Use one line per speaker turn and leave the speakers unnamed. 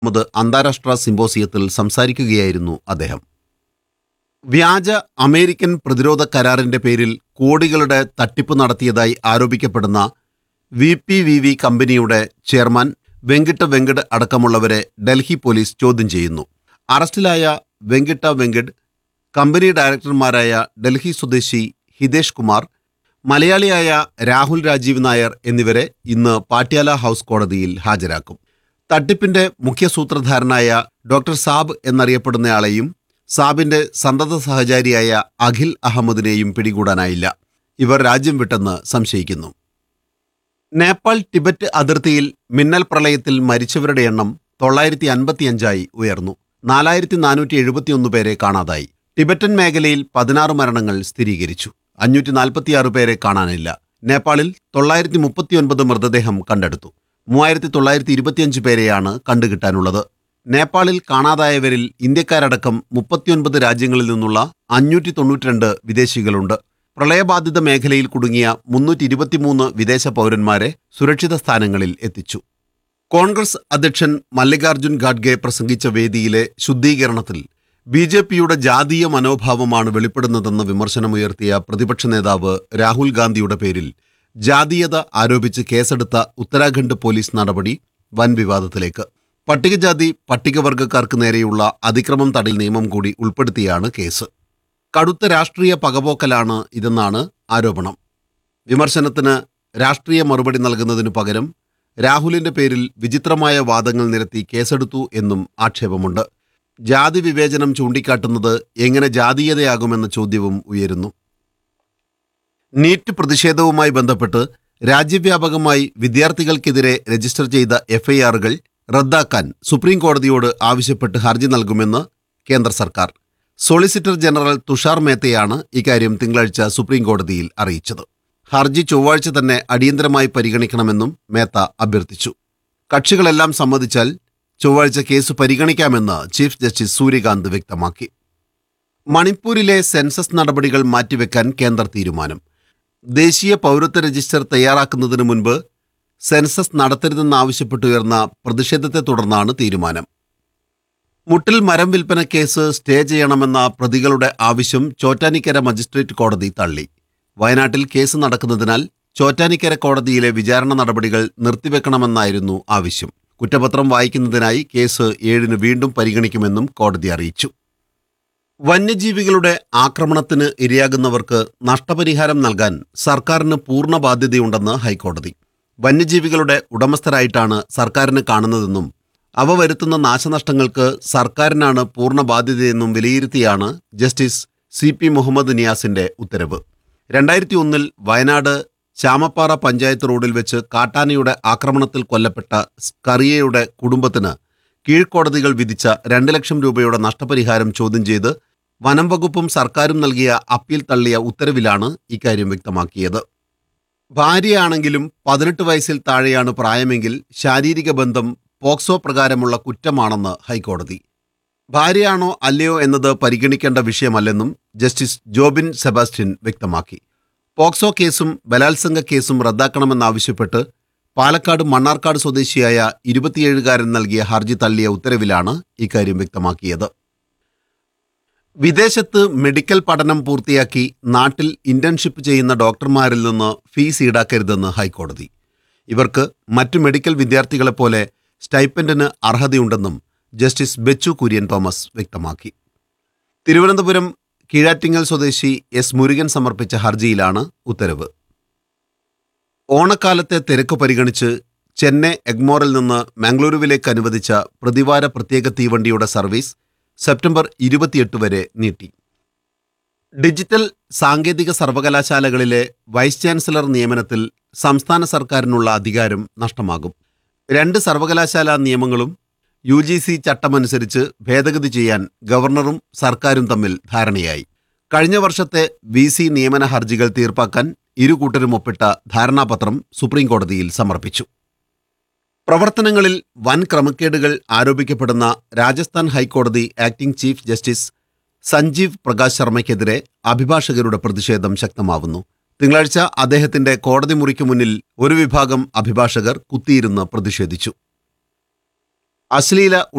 മുത് അന്താരാഷ്ട്ര സിമ്പോസിയത്തിൽ സംസാരിക്കുകയായിരുന്നു അദ്ദേഹം വ്യാജ അമേരിക്കൻ പ്രതിരോധ കരാറിന്റെ പേരിൽ കോടികളുടെ തട്ടിപ്പ് നടത്തിയതായി ആരോപിക്കപ്പെടുന്ന വി പി വി വി കമ്പനിയുടെ ചെയർമാൻ വെങ്കിട്ട വെങ്കട് അടക്കമുള്ളവരെ ഡൽഹി പോലീസ് ചോദ്യം ചെയ്യുന്നു അറസ്റ്റിലായ വെങ്കിട്ട വെങ്കട് കമ്പനി ഡയറക്ടർമാരായ ഡൽഹി സ്വദേശി ഹിതേഷ് കുമാർ മലയാളിയായ രാഹുൽ രാജീവ് നായർ എന്നിവരെ ഇന്ന് പാട്യാല ഹൗസ് കോടതിയിൽ ഹാജരാക്കും തട്ടിപ്പിന്റെ മുഖ്യ സൂത്രധാരനായ ഡോക്ടർ സാബ് എന്നറിയപ്പെടുന്നയാളെയും സാബിന്റെ സന്തത സഹചാരിയായ അഖിൽ അഹമ്മദിനെയും പിടികൂടാനായില്ല ഇവർ രാജ്യം വിട്ടെന്ന് സംശയിക്കുന്നു നേപ്പാൾ ടിബറ്റ് അതിർത്തിയിൽ മിന്നൽ പ്രളയത്തിൽ മരിച്ചവരുടെ എണ്ണം തൊള്ളായിരത്തി അൻപത്തിയഞ്ചായി ഉയർന്നു നാലായിരത്തി നാനൂറ്റി എഴുപത്തിയൊന്ന് പേരെ കാണാതായി ടിബറ്റൻ മേഖലയിൽ പതിനാറ് മരണങ്ങൾ സ്ഥിരീകരിച്ചു അഞ്ഞൂറ്റി നാൽപ്പത്തിയാറ് പേരെ കാണാനില്ല നേപ്പാളിൽ തൊള്ളായിരത്തി മുപ്പത്തിയൊൻപത് മൃതദേഹം കണ്ടെടുത്തു മൂവായിരത്തി തൊള്ളായിരത്തി ഇരുപത്തിയഞ്ച് പേരെയാണ് കണ്ടുകിട്ടാനുള്ളത് നേപ്പാളിൽ കാണാതായവരിൽ ഇന്ത്യക്കാരടക്കം മുപ്പത്തിയൊൻപത് രാജ്യങ്ങളിൽ നിന്നുള്ള അഞ്ഞൂറ്റി തൊണ്ണൂറ്റിരണ്ട് വിദേശികളുണ്ട് പ്രളയബാധിത മേഖലയിൽ കുടുങ്ങിയ മുന്നൂറ്റി ഇരുപത്തിമൂന്ന് വിദേശ പൗരന്മാരെ സുരക്ഷിത സ്ഥാനങ്ങളിൽ എത്തിച്ചു കോൺഗ്രസ് അധ്യക്ഷൻ മല്ലികാർജുൻ ഖാഡ്ഗെ പ്രസംഗിച്ച വേദിയിലെ ശുദ്ധീകരണത്തിൽ ബി ജെ പിയുടെ ജാതീയ മനോഭാവമാണ് വെളിപ്പെടുന്നതെന്ന് വിമർശനമുയർത്തിയ പ്രതിപക്ഷ നേതാവ് രാഹുൽ ഗാന്ധിയുടെ പേരിൽ ജാതീയത ആരോപിച്ച് കേസെടുത്ത ഉത്തരാഖണ്ഡ് പോലീസ് നടപടി വൻ വിവാദത്തിലേക്ക് പട്ടികജാതി പട്ടികവർഗക്കാർക്ക് നേരെയുള്ള അതിക്രമം തടയൽ നിയമം കൂടി ഉൾപ്പെടുത്തിയാണ് കേസ് കടുത്ത രാഷ്ട്രീയ പകപോക്കലാണ് ഇതെന്നാണ് ആരോപണം വിമർശനത്തിന് രാഷ്ട്രീയ മറുപടി നൽകുന്നതിനു പകരം രാഹുലിന്റെ പേരിൽ വിചിത്രമായ വാദങ്ങൾ നിരത്തി കേസെടുത്തു എന്നും ആക്ഷേപമുണ്ട് ജാതി വിവേചനം ചൂണ്ടിക്കാട്ടുന്നത് എങ്ങനെ ജാതീയതയാകുമെന്ന ചോദ്യവും ഉയരുന്നു നീറ്റ് പ്രതിഷേധവുമായി ബന്ധപ്പെട്ട് രാജ്യവ്യാപകമായി വിദ്യാർത്ഥികൾക്കെതിരെ രജിസ്റ്റർ ചെയ്ത എഫ്ഐആറുകൾ റദ്ദാക്കാൻ സുപ്രീം കോടതിയോട് ആവശ്യപ്പെട്ട് ഹർജി നൽകുമെന്ന് കേന്ദ്ര സർക്കാർ സോളിസിറ്റർ ജനറൽ തുഷാർ മേത്തയാണ് ഇക്കാര്യം തിങ്കളാഴ്ച സുപ്രീം കോടതിയിൽ അറിയിച്ചത് ഹർജി ചൊവ്വാഴ്ച തന്നെ അടിയന്തരമായി പരിഗണിക്കണമെന്നും മേത്ത അഭ്യർത്ഥിച്ചു കക്ഷികളെല്ലാം സമ്മതിച്ചാൽ ചൊവ്വാഴ്ച കേസ് പരിഗണിക്കാമെന്ന് ചീഫ് ജസ്റ്റിസ് സൂര്യകാന്ത് വ്യക്തമാക്കി മണിപ്പൂരിലെ സെൻസസ് നടപടികൾ മാറ്റിവെക്കാൻ കേന്ദ്ര തീരുമാനം ദേശീയ പൗരത്വ രജിസ്റ്റർ തയ്യാറാക്കുന്നതിന് മുൻപ് സെൻസസ് നടത്തരുതെന്നാവശ്യപ്പെട്ടുയർന്ന പ്രതിഷേധത്തെ തുടർന്നാണ് തീരുമാനം മുട്ടിൽ മരം വിൽപ്പന കേസ് സ്റ്റേ ചെയ്യണമെന്ന പ്രതികളുടെ ആവശ്യം ചോറ്റാനിക്കര മജിസ്ട്രേറ്റ് കോടതി തള്ളി വയനാട്ടിൽ കേസ് നടക്കുന്നതിനാൽ ചോറ്റാനിക്കര കോടതിയിലെ വിചാരണ നടപടികൾ നിർത്തിവെക്കണമെന്നായിരുന്നു ആവശ്യം കുറ്റപത്രം വായിക്കുന്നതിനായി കേസ് ഏഴിന് വീണ്ടും പരിഗണിക്കുമെന്നും കോടതി അറിയിച്ചു വന്യജീവികളുടെ ആക്രമണത്തിന് ഇരയാകുന്നവർക്ക് നഷ്ടപരിഹാരം നൽകാൻ സർക്കാരിന് പൂർണ്ണ ബാധ്യതയുണ്ടെന്ന് ഹൈക്കോടതി വന്യജീവികളുടെ ഉടമസ്ഥരായിട്ടാണ് സർക്കാരിന് കാണുന്നതെന്നും അവ വരുത്തുന്ന നാശനഷ്ടങ്ങൾക്ക് സർക്കാരിനാണ് പൂർണ്ണ ബാധ്യതയെന്നും വിലയിരുത്തിയാണ് ജസ്റ്റിസ് സി പി മുഹമ്മദ് നിയാസിന്റെ ഉത്തരവ് രണ്ടായിരത്തി ഒന്നിൽ വയനാട് ചാമപ്പാറ പഞ്ചായത്ത് റോഡിൽ വെച്ച് കാട്ടാനയുടെ ആക്രമണത്തിൽ കൊല്ലപ്പെട്ട സ്കറിയയുടെ കുടുംബത്തിന് കീഴ്ക്കോടതികൾ വിധിച്ച രണ്ട് ലക്ഷം രൂപയുടെ നഷ്ടപരിഹാരം ചോദ്യം ചെയ്ത് വനം വകുപ്പും സർക്കാരും നൽകിയ അപ്പീൽ തള്ളിയ ഉത്തരവിലാണ് ഇക്കാര്യം വ്യക്തമാക്കിയത് ഭാര്യയാണെങ്കിലും പതിനെട്ട് വയസ്സിൽ താഴെയാണ് പ്രായമെങ്കിൽ ശാരീരിക ബന്ധം പോക്സോ പ്രകാരമുള്ള കുറ്റമാണെന്ന് ഹൈക്കോടതി ഭാര്യയാണോ അല്ലയോ എന്നത് പരിഗണിക്കേണ്ട വിഷയമല്ലെന്നും ജസ്റ്റിസ് ജോബിൻ സെബാസ്റ്റ്യൻ വ്യക്തമാക്കി പോക്സോ കേസും ബലാത്സംഗ കേസും റദ്ദാക്കണമെന്നാവശ്യപ്പെട്ട് പാലക്കാട് മണ്ണാർക്കാട് സ്വദേശിയായ ഇരുപത്തിയേഴുകാരൻ നൽകിയ ഹർജി തള്ളിയ ഉത്തരവിലാണ് ഇക്കാര്യം വ്യക്തമാക്കിയത് വിദേശത്ത് മെഡിക്കൽ പഠനം പൂർത്തിയാക്കി നാട്ടിൽ ഇന്റേൺഷിപ്പ് ചെയ്യുന്ന ഡോക്ടർമാരിൽ നിന്ന് ഫീസ് ഈടാക്കരുതെന്ന് ഹൈക്കോടതി ഇവർക്ക് മറ്റു മെഡിക്കൽ വിദ്യാർത്ഥികളെപ്പോലെ സ്റ്റൈപ്പൻഡിന് അർഹതയുണ്ടെന്നും ജസ്റ്റിസ് ബെച്ചു കുര്യൻ തോമസ് വ്യക്തമാക്കി തിരുവനന്തപുരം കീഴാറ്റിങ്ങൽ സ്വദേശി എസ് മുരുകൻ സമർപ്പിച്ച ഹർജിയിലാണ് ഉത്തരവ് ഓണക്കാലത്തെ തിരക്ക് പരിഗണിച്ച് ചെന്നൈ എഗ്മോറിൽ നിന്ന് മംഗളൂരുവിലേക്ക് അനുവദിച്ച പ്രതിവാര പ്രത്യേക തീവണ്ടിയുടെ സർവീസ് സെപ്റ്റംബർ ഇരുപത്തിയെട്ട് വരെ നീട്ടി ഡിജിറ്റൽ സാങ്കേതിക സർവകലാശാലകളിലെ വൈസ് ചാൻസലർ നിയമനത്തിൽ സംസ്ഥാന സർക്കാരിനുള്ള അധികാരം നഷ്ടമാകും രണ്ട് സർവകലാശാലാ നിയമങ്ങളും യു ജി സി ചട്ടമനുസരിച്ച് ഭേദഗതി ചെയ്യാൻ ഗവർണറും സർക്കാരും തമ്മിൽ ധാരണയായി കഴിഞ്ഞ വർഷത്തെ വി സി നിയമന ഹർജികൾ തീർപ്പാക്കാൻ ഇരു കൂട്ടരും ഒപ്പിട്ട ധാരണാപത്രം സുപ്രീംകോടതിയിൽ സമർപ്പിച്ചു പ്രവർത്തനങ്ങളിൽ വൻ ക്രമക്കേടുകൾ ആരോപിക്കപ്പെടുന്ന രാജസ്ഥാൻ ഹൈക്കോടതി acting chief justice Sanjeev Prakash ശർമ്മയ്ക്കെതിരെ അഭിഭാഷകരുടെ പ്രതിഷേധം ശക്തമാവുന്നു തിങ്കളാഴ്ച അദ്ദേഹത്തിന്റെ കോടതി മുറിക്ക് മുന്നിൽ ഒരു വിഭാഗം അഭിഭാഷകർ കുത്തിയിരുന്ന് പ്രതിഷേധിച്ചു അശ്ലീല